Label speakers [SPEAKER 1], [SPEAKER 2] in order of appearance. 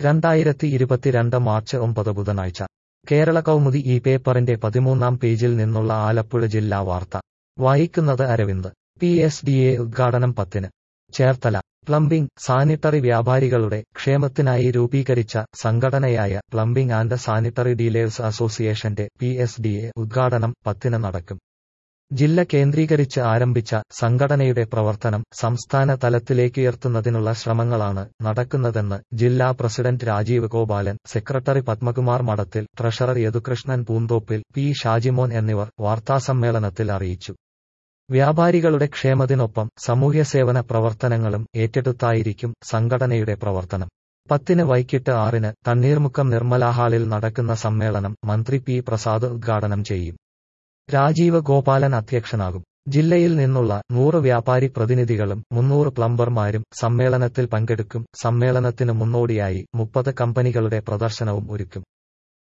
[SPEAKER 1] രണ്ടായിരത്തി ഇരുപത്തിരണ്ട് മാർച്ച് ഒമ്പത് ബുധനാഴ്ച കേരള കൗമുദി ഈ പേപ്പറിന്റെ പതിമൂന്നാം പേജിൽ നിന്നുള്ള ആലപ്പുഴ ജില്ലാ വാർത്ത വായിക്കുന്നത് Aravind P S D A ഉദ്ഘാടനം പത്തിന് ചേർത്തല പ്ലംബിംഗ് സാനിറ്ററി വ്യാപാരികളുടെ ക്ഷേമത്തിനായി രൂപീകരിച്ച സംഘടനയായ പ്ലംബിംഗ് ആൻഡ് സാനിറ്ററി ഡീലേഴ്സ് അസോസിയേഷന്റെ പി എസ് ഡി എ ഉദ്ഘാടനം പത്തിന് നടക്കും ജില്ല കേന്ദ്രീകരിച്ച് ആരംഭിച്ച സംഘടനയുടെ പ്രവർത്തനം സംസ്ഥാന തലത്തിലേക്കുയർത്തുന്നതിനുള്ള ശ്രമങ്ങളാണ് നടക്കുന്നതെന്ന് ജില്ലാ president Rajeev Gopalan secretary Padmakumar Madathil treasurer Yadukrishnan Poonthoppil P Shajimon എന്നിവർ വാർത്താസമ്മേളനത്തിൽ അറിയിച്ചു വ്യാപാരികളുടെ ക്ഷേമത്തിനൊപ്പം സാമൂഹ്യസേവന പ്രവർത്തനങ്ങളും ഏറ്റെടുത്തായിരിക്കും സംഘടനയുടെ പ്രവർത്തനം പത്തിന് വൈകിട്ട് ആറിന് തണ്ണീർമുക്കം നിർമ്മല ഹാളിൽ നടക്കുന്ന സമ്മേളനം മന്ത്രി പി പ്രസാദ് ഉദ്ഘാടനം ചെയ്യും രാജീവ് ഗോപാലൻ അധ്യക്ഷനാകും ജില്ലയിൽ നിന്നുള്ള നൂറ് വ്യാപാരി പ്രതിനിധികളും മുന്നൂറ് പ്ലംബർമാരും സമ്മേളനത്തിൽ പങ്കെടുക്കും സമ്മേളനത്തിന് മുന്നോടിയായി മുപ്പത് കമ്പനികളുടെ പ്രദർശനവും ഒരുക്കും